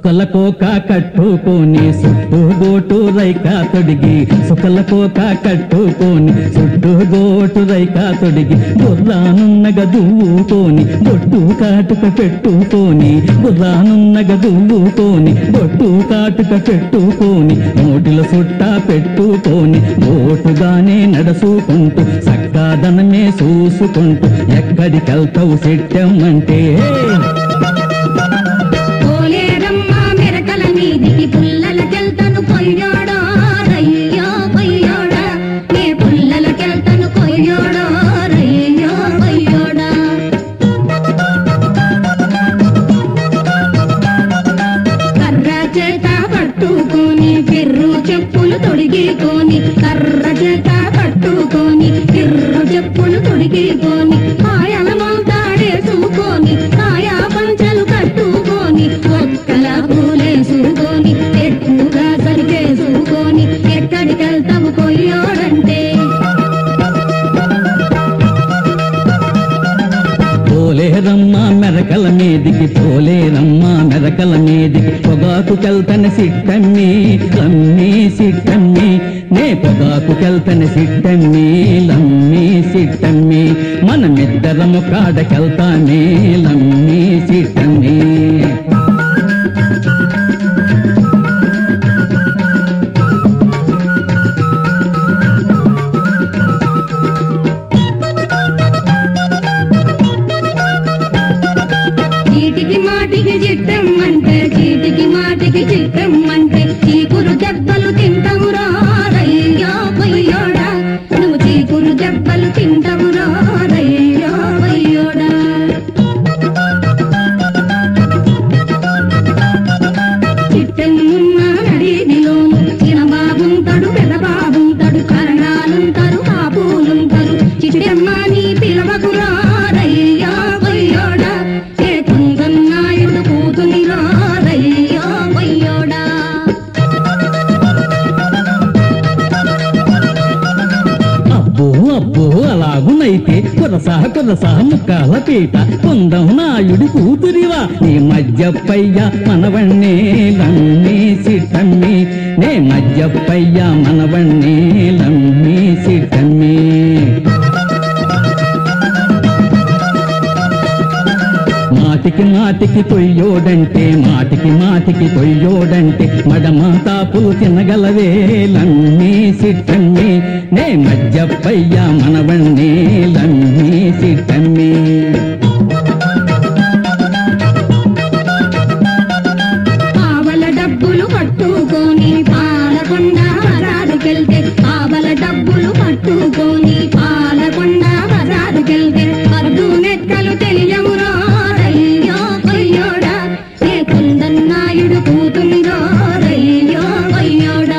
సుకల కోక కట్టుకొని సుట్టు గోటు రైక తొడిగి సుకల కోక కట్టుకొని సుట్టు గోటు రైక తొడిగి బుర్రానున్నగ దువ్వుకొని బొట్టు కాటుక పెట్టుకొని బుర్రానున్నగ దువ్వుకొని బొట్టు కాటుక పెట్టుకొని నోటిలో సుట్ట పెట్టుకొని ఓటుగానే నడుచుకుంటూ సక్కాదనమే చూసుకుంటూ ఎక్కడికెళ్తావు సెట్టమ్మంటే పోలేరమ్మ మెరకల మీదికి పుల్లలకెళ్తను కొయ్యోడో రయ్యో కొయ్యోడా నే పుల్లలకెళ్తను కొయ్యోడో రయ్యో కొయ్యోడా కర్ర చేత పట్టుకొని కిర్రు చెప్పులు తొడిగికొని కర్ర చేత పట్టుకొని కిర్రు చెప్పులు తొడిగికొని కాయల మౌతాడేసుకొని కాయా పంచలు కట్టుకొని ఒక్కల పూలేసుకొని ఎక్కువగా సరిగేసుకొని ఎక్కడికెళ్తావు కొయ్యోడంటే పోలేరమ్మ మెరకల మీదికి పోలేరమ్మ మెరకల మీదికి పొగాకు కెల్తని సిట్టమ్మి లమ్మి సిట్టమ్మి నే పొగాకు కెల్తని సిట్టమ్మి లమ్మి సిట్టమ్మి మనమిద్దరము కాడకెళ్తామే లమ్మి సిట్టమ్మి చీటికి మాటికి చిట్టమ్మంటే చీటికి మాటికి చిట్టమ్మంటే చీకురు దెబ్బలు తింటవురా రయ్యో కొయ్యోడా నువ్వు చీకురు దెబ్బలు తింటవురా రయ్యో కొయ్యోడా చిట్టమ్మున్న నడిదిలోను చిన్నబాబుంటాడు పెద్దబాబుంటాడు కరణాలుంటారు కాపులుంటారు చిట్టమ్మ నీ పిలవకురా రయ్యో కొయ్యోడా ఏ కుందన్నాయుడు కూతునిరా రయ్యో కొయ్యోడా అబ్బో అబ్బో అలాగునైతే కురసా కురసా ముక్కాల పీట కుందం నాయుడి కూతురివా నీ మధ్యపయ్య మనవణ్ణే లమ్మి సిట్టమ్మి నే మధ్యపయ్య మనవణ్ణే లమ్మి సిట్టమ్మి మాటికి మాటికి కొయ్యోడంటే మాటికి మాటికి కొయ్యోడంటే మడమాతాపు తినగలవే లమ్మి సిట్టమ్మి నే మధ్యపయ్య మనవణ్ణే లమ్మి సిట్టమ్మి ఆవల డబ్బులు పట్టుకొని పాలకొండ వరాదుకెళ్తే ఆవల డబ్బులు పట్టుకొని పాలకొండ వరాదుకెళ్తే అద్దు నెక్కలు తెలియమురో రయ్యో కొయ్యోడా ఏ కుందన్నాయుడు కూతుందో రయ్యో కొయ్యోడా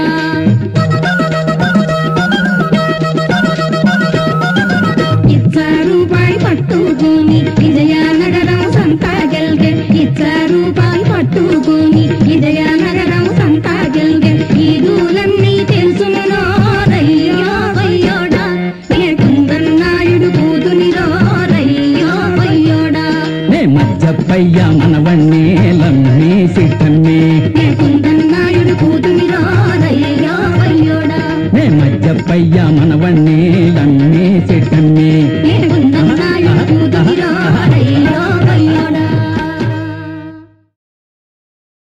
ఇచ్చ రూపాయి పట్టుకొని విజయనగరం సంతాగెల్గే ఇచ్చ రూపాయి పట్టుకొని విజయనగరం సంతాగెల్గే ఈ దూలన్నీ తెలుసునురో రయ్యో వయ్యోడా ఏ కుందన్నాయుడు కూతునిరో రయ్యో వయ్యోడా నే మధ్యపయ్య మనవణ్ణే లమ్మి సిట్టమ్మి ఏ కుందన్నాయుడు కూతునిరో రయ్యో వయ్యోడా నే మధ్యపయ్య మనవణ్ణే లమ్మి సిట్టమ్మి